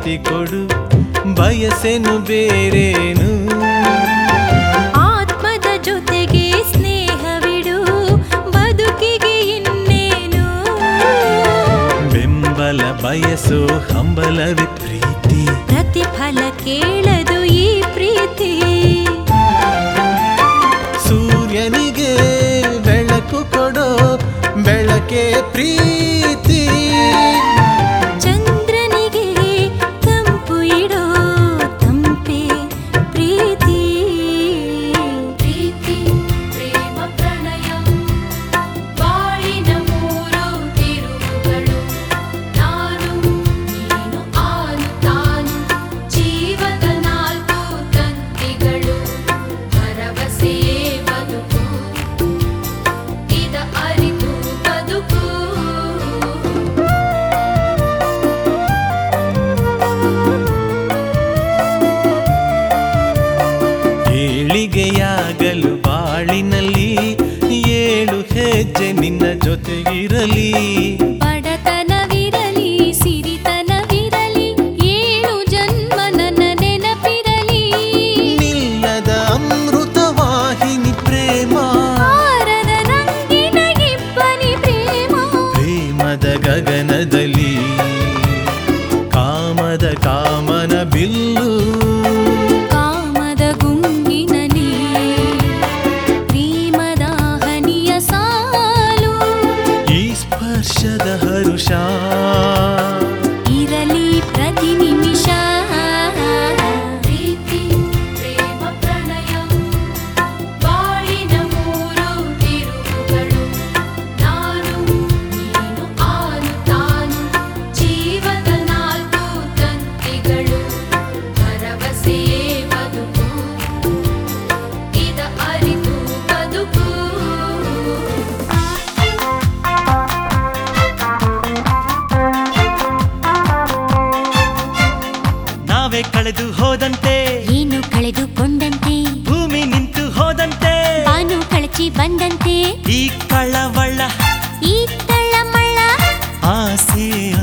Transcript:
ಪ್ರೀತಿ ಕೊಡು ಬಯಸೆನು ಬೇರೇನು ಆತ್ಮದ ಜೊತೆಗೆ ಸ್ನೇಹವಿಡು ಬದುಕಿಗೆ ಇನ್ನೇನು ಬೆಂಬಲ ಬಯಸೋ ಹಂಬಲವೇ ಪ್ರೀತಿ ಪ್ರತಿಫಲ ಕೇಳದು ಈ ಪ್ರೀತಿ ಸೂರ್ಯನಿಗೆ ಬೆಳಕು ಕೊಡೋ ಬೆಳಕೆ ಪ್ರೀತಿ ಚಂದ್ರನಿಗೆ ತಂಪು ಇಡೋ ತಂಪೆ ಪ್ರೀತಿ ಪ್ರೀತಿ ಪ್ರೇಮ ಪ್ರಣಯ ಬಾಳಿನ ಮೂರು ತಿರುವುಗಳು ನಾನು ನೀನು ಆನು ತಾನು ಜೀವದ ನಾಲ್ಕು ತಂತಿಗಳು ಭರವಸೆಯೇ ಬದುಕು ಇದ ಅರಿತು ಬದುಕು ಏಳಿಗೆಯಾಗಲು ಬಾಳಿನಲ್ಲಿ ಏಳು ಹೆಜ್ಜೆ ನಿನ್ನ ಜೊತೆಗಿರಲಿ ಬಡತನವಿರಲಿ ಸಿರಿತನವಿರಲಿ ಏಳು ಜನ್ಮ ನನ್ನ ನೆನಪಿರಲಿ ನಿಲ್ಲದ ಅಮೃತ ವಾಹಿನಿ ಪ್ರೇಮ ಹಾರದ ರಂಗಿನ ಇಬ್ಬನಿ ಪ್ರೇಮ ಪ್ರೇಮದ ಗಗನದಲ್ಲಿ ಕಾಮದ ಕಾಮನ ಬಿಲ್ಲು ಕಾಮದ ಗುಂಗಿನಲಿ ಪ್ರೇಮದ ಹನಿಯ ಸಾಲು ಈ ಸ್ಪರ್ಶದ ಹರುಷ ಇರಲಿ ಪ್ರತಿ ನಿಮಿಷ ಪ್ರೀತಿ ಪ್ರೇಮ ಪ್ರಣಯ ಬಾಳಿನ ಮೂರು ತಿರುವುಗಳು ನಾನು ನೀನು ಆನು ತಾನು ಜೀವದ ನಾಲ್ಕು ತಂತಿಗಳು ಭರವಸೆಯೇ ಬದುಕು ಇದ ಅರಿತು ಬದುಕು ನಾವೇ ಕಳೆದು ಹೋದಂತೆ ಏನು ಕಳೆದುಕೊಂಡಂತೆ ಭೂಮಿ ನಿಂತು ಹೋದಂತೆ ಬಾನು ಕಳಚಿ ಬಂದಂತೆ ಈ ಕಳ್ಳವಳ್ಳ ಈ ತಳ್ಳಮಳ್ಳ ಆಸೆ